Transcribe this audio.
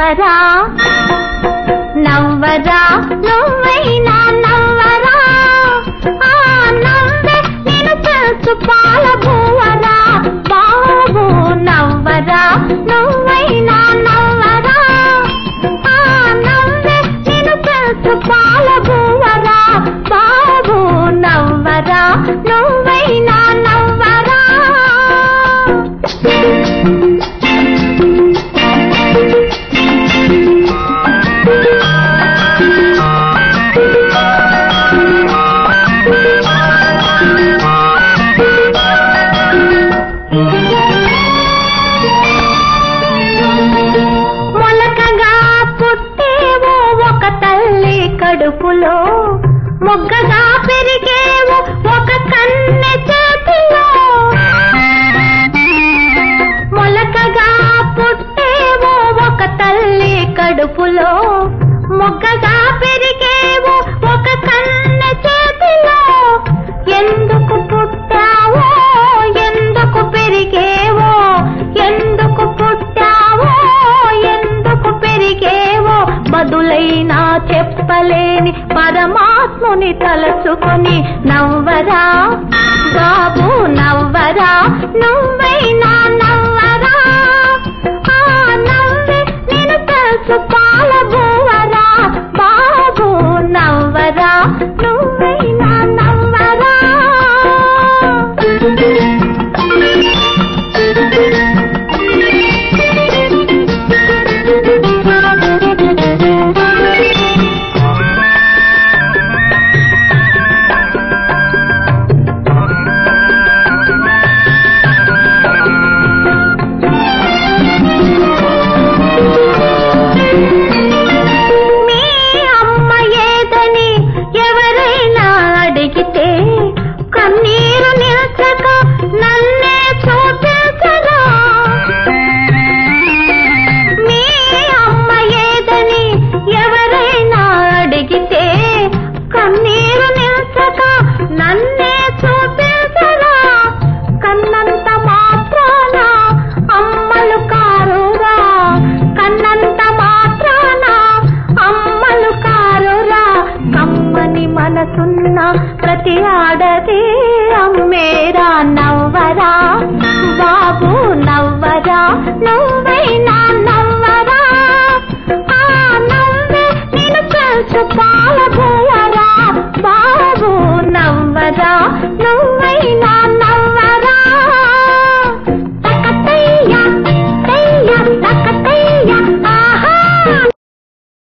నవ్వరా నవ్వరా నువ్వైనా నవ్వరా ఆ నవ్వే నేను తెలుసు పాల భూవరా బాబు నవ్వరా నువ్వైనా నవ్వరా ఆ నవ్వే నేను తెలుసు పాల భూవరా బాబు నవ్వరా నువ్వైనా నవ్వరా మొలకగా పుట్టేవో ఒక తల్లి కడుపులో మొగ్గగా పెరిగేవో ఒక కన్నె చేతిలో మొలకగా పుట్టేవో ఒక తల్లి కడుపులో మొగ్గగా పెరిగేవో ఒక కన్నె చేతిలో ఎందుకు పుట్టావో ఎందుకు పెరిగేవో ఎందుకు పుట్టావో ఎందుకు పెరిగేవో బదులైనా చెప్పలేని పరమాత్ముని తలచుకొని నవ్వరా బాబు నవ్వరా నువ్వైనా నవ్వరా ఆ నవ్వే నేను తెలుసు పాల బువ్వరా బాబు నవ్వరా నువ్వైనా నవ్వరా మీ అమ్మ ఏదని ఎవరైనా అడిగితే కన్నీరు నిల్చక నన్నే చూపించరా మీ అమ్మ ఏదని ఎవరైనా అడిగితే కన్నీరు నిల్చక నన్నే చూపించరా కన్నంత మాత్రాన అమ్మలు కారురా కన్నంత మాత్రాన అమ్మలు కారురా కమ్మని మనసున్న ప్రతి ఆడది అమ్మేరా నవ్వరా బాబు నవ్వరా నువ్వైనా నవ్వరా ఆ నవ్వే నేను తెలుసు